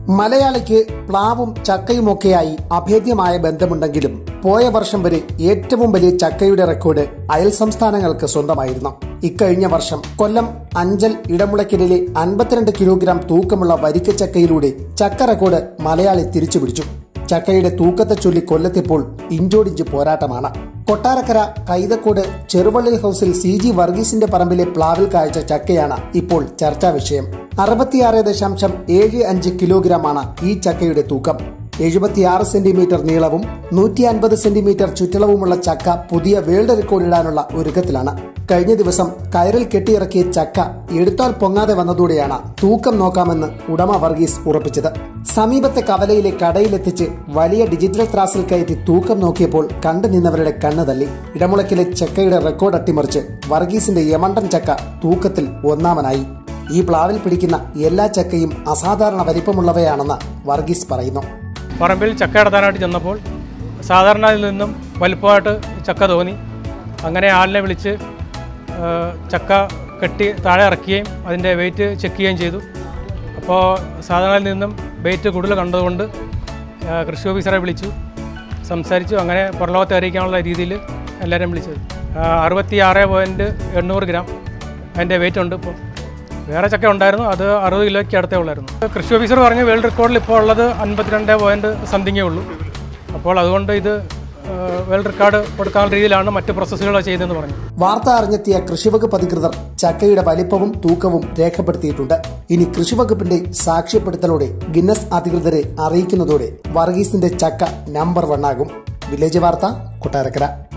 മലയാളിക്ക് പ്ലാവും ചക്കയുമൊക്കെയായി അഭേദ്യമായ ബന്ധമുണ്ടെങ്കിലും പോയ വർഷം വരെ ഏറ്റവും വലിയ ചക്കയുടെ റെക്കോർഡ് അയൽ സംസ്ഥാനങ്ങൾക്ക് സ്വന്തമായിരുന്നു ഇക്കഴിഞ്ഞ വർഷം കൊല്ലം അഞ്ചൽ ഇടമുളയ്ക്കലിലെ അൻപത്തിരണ്ട് കിലോഗ്രാം തൂക്കമുള്ള വരിക്കച്ചക്കയിലൂടെ ചക്ക റെക്കോർഡ് മലയാളി തിരിച്ചുപിടിച്ചു ചക്കയുടെ തൂക്കത്തെ ചൊല്ലി കൊല്ലത്തിപ്പോൾ ഇഞ്ചോടിഞ്ച് പോരാട്ടമാണ് കൊട്ടാരക്കര കൈതക്കോട് ചെറുവള്ളിൽ ഹൌസിൽ സി ജി വർഗീസിന്റെ പറമ്പിലെ പ്ലാവിൽ കാഴ്ച ചക്കയാണ് ഇപ്പോൾ ചർച്ചാ വിഷയം അറുപത്തിയാറ് ദശാംശം ഏഴ് അഞ്ച് കിലോഗ്രാമാണ് ഈ ചക്കയുടെ തൂക്കം എഴുപത്തിയാറ് സെന്റിമീറ്റർ നീളവും നൂറ്റി അൻപത് സെന്റിമീറ്റർ ചുറ്റളവുമുള്ള ചക്ക പുതിയ വേൾഡ് റെക്കോർഡ് ഇടാനുള്ള ഒരുക്കത്തിലാണ് കഴിഞ്ഞ ദിവസം കയറിൽ കെട്ടിയിറക്കിയ ചക്ക എടുത്താൽ പൊങ്ങാതെ വന്നതോടെയാണ് തൂക്കം നോക്കാമെന്ന് ഉടമ വർഗീസ് ഉറപ്പിച്ചത് സമീപത്തെ കവലയിലെ കടയിലെത്തിച്ച് വലിയ ഡിജിറ്റൽ ത്രാസിൽ കയറ്റി തൂക്കം നോക്കിയപ്പോൾ കണ്ടു നിന്നവരുടെ കണ്ണ് തള്ളി ഇടമുളക്കിലെ ചക്കയുടെ റെക്കോർഡ് അട്ടിമറിച്ച് വർഗീസിന്റെ യമണ്ടൻ ചക്ക തൂക്കത്തിൽ ഒന്നാമനായി ഈ പ്ലാവിൽ പിടിക്കുന്ന എല്ലാ ചക്കയും അസാധാരണ വലിപ്പമുള്ളവയാണെന്ന് വർഗീസ് പറയുന്നു പറമ്പിൽ ചക്ക ഇടത്താനായിട്ട് ചെന്നപ്പോൾ സാധാരണ ഇതിൽ നിന്നും വലുപ്പമായിട്ട് ചക്ക തോന്നി അങ്ങനെ ആളിനെ വിളിച്ച് ആ, ചക്ക കെട്ടി താഴെ ഇറക്കുകയും അതിൻ്റെ വെയിറ്റ് ചെക്ക് ചെയ്യുകയും ചെയ്തു അപ്പോൾ സാധാരണയിൽ നിന്നും വെയിറ്റ് കൂടുതൽ കണ്ടതുകൊണ്ട് ആ, കൃഷി ഓഫീസറെ വിളിച്ചു സംസാരിച്ചു അങ്ങനെ പുറലോകത്തെ അറിയിക്കാനുള്ള രീതിയിൽ എല്ലാവരും വിളിച്ചത് അറുപത്തി ആറ് പോയിൻറ്റ് എണ്ണൂറ് ഗ്രാം അതിൻ്റെ വെയിറ്റ് ഉണ്ട് ഇപ്പോൾ വേറെ ചക്ക ഉണ്ടായിരുന്നു അത് അറുപത് കിലോയ്ക്ക് അടുത്തേ ഉള്ളായിരുന്നു കൃഷി ഓഫീസർ പറഞ്ഞ് വേൾഡ് റെക്കോർഡിൽ ഇപ്പോൾ ഉള്ളത് അൻപത്തിരണ്ട് പോയിൻറ്റ് സംതിങ്ങേ ഉള്ളൂ അപ്പോൾ അതുകൊണ്ട് ഇത് ആ, വേൾഡ് റെക്കോർഡ് കൊടുക്കാനുള്ള രീതിയിലാണ് മറ്റ് പ്രോസസ്സുകൾ ചെയ്തതെന്ന് പറഞ്ഞു വാർത്ത അറിഞ്ഞെത്തിയ കൃഷിവകുപ്പ് അധികൃതർ ചക്കയുടെ വലിപ്പവും തൂക്കവും രേഖപ്പെടുത്തിയിട്ടുണ്ട് ഇനി കൃഷിവകുപ്പിന്റെ സാക്ഷ്യപ്പെടുത്തലോടെ ഗിന്നസ് അധികൃതരെ അറിയിക്കുന്നതോടെ വർഗീസിന്റെ ചക്ക നമ്പർ വണ്ണാകും വില്ലേജ് വാർത്ത കൊട്ടാരക്കര